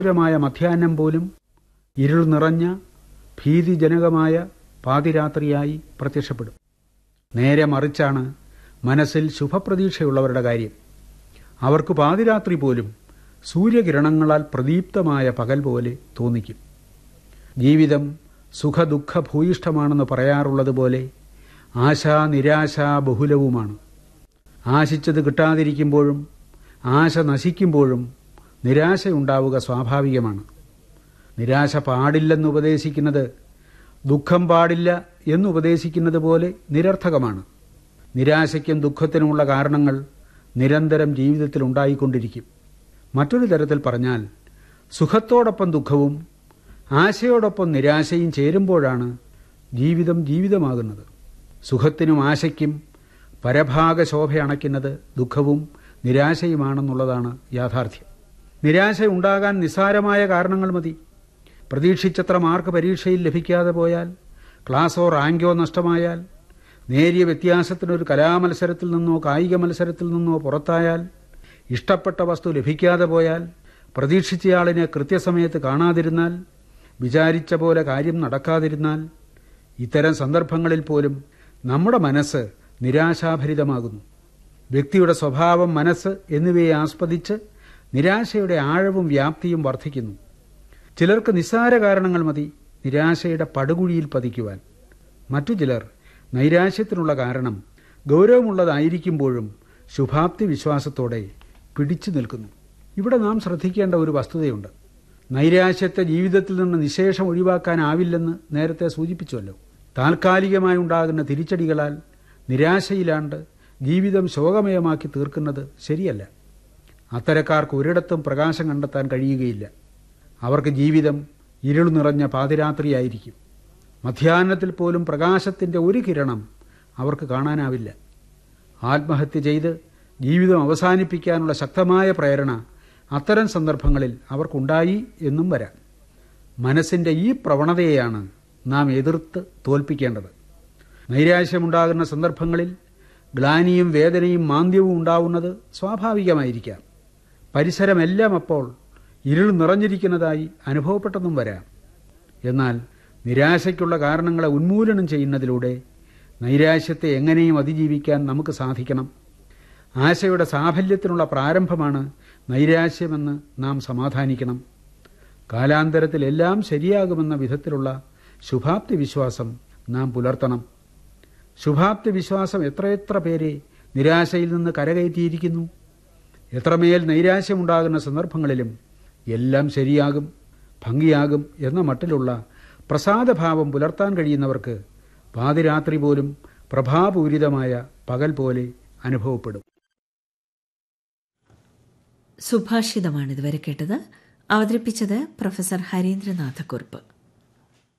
ക്രൂരമായ മധ്യാഹ്നം പോലും ഇരുൾ നിറഞ്ഞ ഭീതിജനകമായ പാതിരാത്രിയായി പ്രത്യക്ഷപ്പെടും നേരെ മറിച്ചാണ് മനസ്സിൽ ശുഭപ്രതീക്ഷയുള്ളവരുടെ കാര്യം അവർക്ക് പാതിരാത്രി പോലും സൂര്യകിരണങ്ങളാൽ പ്രദീപ്തമായ പകൽ പോലെ തോന്നിക്കും ജീവിതം സുഖദുഃഖ ഭൂയിഷ്ഠമാണെന്ന് പറയാറുള്ളതുപോലെ ആശാ നിരാശ ബഹുലവുമാണ് ആശിച്ചത് കിട്ടാതിരിക്കുമ്പോഴും ആശ നശിക്കുമ്പോഴും നിരാശയുണ്ടാവുക സ്വാഭാവികമാണ് നിരാശ പാടില്ലെന്ന് ഉപദേശിക്കുന്നത് ദുഃഖം പാടില്ല എന്ന് ഉപദേശിക്കുന്നത് പോലെ നിരർത്ഥകമാണ് നിരാശയ്ക്കും ദുഃഖത്തിനുമുള്ള കാരണങ്ങൾ നിരന്തരം ജീവിതത്തിൽ ഉണ്ടായിക്കൊണ്ടിരിക്കും മറ്റൊരു തരത്തിൽ പറഞ്ഞാൽ സുഖത്തോടൊപ്പം ദുഃഖവും ആശയോടൊപ്പം നിരാശയും ചേരുമ്പോഴാണ് ജീവിതം ജീവിതമാകുന്നത് സുഖത്തിനും ആശയ്ക്കും പരഭാഗ ശോഭ അണയ്ക്കുന്നത് ദുഃഖവും നിരാശയുമാണെന്നുള്ളതാണ് യാഥാർത്ഥ്യം നിരാശ ഉണ്ടാകാൻ നിസ്സാരമായ കാരണങ്ങൾ മതി പ്രതീക്ഷിച്ചത്ര മാർക്ക് പരീക്ഷയിൽ ലഭിക്കാതെ പോയാൽ ക്ലാസ്സോ റാങ്കോ നഷ്ടമായാൽ നേരിയ വ്യത്യാസത്തിനൊരു കലാമത്സരത്തിൽ നിന്നോ കായിക മത്സരത്തിൽ നിന്നോ പുറത്തായാൽ ഇഷ്ടപ്പെട്ട വസ്തു ലഭിക്കാതെ പോയാൽ പ്രതീക്ഷിച്ചയാളിനെ കൃത്യസമയത്ത് കാണാതിരുന്നാൽ വിചാരിച്ച പോലെ കാര്യം നടക്കാതിരുന്നാൽ ഇത്തരം സന്ദർഭങ്ങളിൽ പോലും നമ്മുടെ മനസ്സ് നിരാശാഭരിതമാകുന്നു വ്യക്തിയുടെ സ്വഭാവം മനസ്സ് എന്നിവയെ ആസ്പദിച്ച് നിരാശയുടെ ആഴവും വ്യാപ്തിയും വർദ്ധിക്കുന്നു ചിലർക്ക് നിസ്സാര കാരണങ്ങൾ മതി നിരാശയുടെ പടുകുഴിയിൽ പതിക്കുവാൻ മറ്റു ചിലർ നൈരാശ്യത്തിനുള്ള കാരണം ഗൗരവമുള്ളതായിരിക്കുമ്പോഴും ശുഭാപ്തി വിശ്വാസത്തോടെ പിടിച്ചു നിൽക്കുന്നു ഇവിടെ നാം ശ്രദ്ധിക്കേണ്ട ഒരു വസ്തുതയുണ്ട് നൈരാശ്യത്തെ ജീവിതത്തിൽ നിന്ന് നിശേഷം ഒഴിവാക്കാനാവില്ലെന്ന് നേരത്തെ സൂചിപ്പിച്ചുവല്ലോ താൽക്കാലികമായി ഉണ്ടാകുന്ന തിരിച്ചടികളാൽ നിരാശയിലാണ്ട് ജീവിതം ശോകമയമാക്കി തീർക്കുന്നത് ശരിയല്ല അത്തരക്കാർക്ക് ഒരിടത്തും പ്രകാശം കണ്ടെത്താൻ കഴിയുകയില്ല അവർക്ക് ജീവിതം ഇരുൾ നിറഞ്ഞ പാതിരാത്രിയായിരിക്കും മധ്യാഹ്നത്തിൽ പോലും പ്രകാശത്തിൻ്റെ ഒരു കിരണം അവർക്ക് കാണാനാവില്ല ആത്മഹത്യ ചെയ്ത് ജീവിതം അവസാനിപ്പിക്കാനുള്ള ശക്തമായ പ്രേരണ അത്തരം സന്ദർഭങ്ങളിൽ അവർക്കുണ്ടായി എന്നും വരാം മനസ്സിൻ്റെ ഈ പ്രവണതയെയാണ് നാം എതിർത്ത് തോൽപ്പിക്കേണ്ടത് നൈരാശ്യമുണ്ടാകുന്ന സന്ദർഭങ്ങളിൽ ഗ്ലാനിയും വേദനയും മാന്ദ്യവും ഉണ്ടാവുന്നത് സ്വാഭാവികമായിരിക്കാം പരിസരമെല്ലാം അപ്പോൾ ഇരുൾ നിറഞ്ഞിരിക്കുന്നതായി അനുഭവപ്പെട്ടെന്നും വരാം എന്നാൽ നിരാശയ്ക്കുള്ള കാരണങ്ങളെ ഉന്മൂലനം ചെയ്യുന്നതിലൂടെ നൈരാശ്യത്തെ എങ്ങനെയും അതിജീവിക്കാൻ നമുക്ക് സാധിക്കണം ആശയുടെ സാഫല്യത്തിനുള്ള പ്രാരംഭമാണ് നൈരാശ്യമെന്ന് നാം സമാധാനിക്കണം കാലാന്തരത്തിൽ എല്ലാം ശരിയാകുമെന്ന വിധത്തിലുള്ള ശുഭാപ്തി വിശ്വാസം നാം പുലർത്തണം ശുഭാപ്തി വിശ്വാസം എത്രയെത്ര പേരെ നിരാശയിൽ നിന്ന് കരകയറ്റിയിരിക്കുന്നു എത്രമേൽ നൈരാശ്യമുണ്ടാകുന്ന സന്ദർഭങ്ങളിലും എല്ലാം ശരിയാകും ഭംഗിയാകും എന്ന മട്ടിലുള്ള പ്രസാദഭാവം പുലർത്താൻ കഴിയുന്നവർക്ക് പാതിരാത്രി പോലും പ്രഭാപൂരിതമായ പകൽ പോലെ അനുഭവപ്പെടും സുഭാഷിതമാണ് ഇതുവരെ കേട്ടത് അവതരിപ്പിച്ചത് പ്രൊഫസർ ഹരീന്ദ്രനാഥ കുറുപ്പ്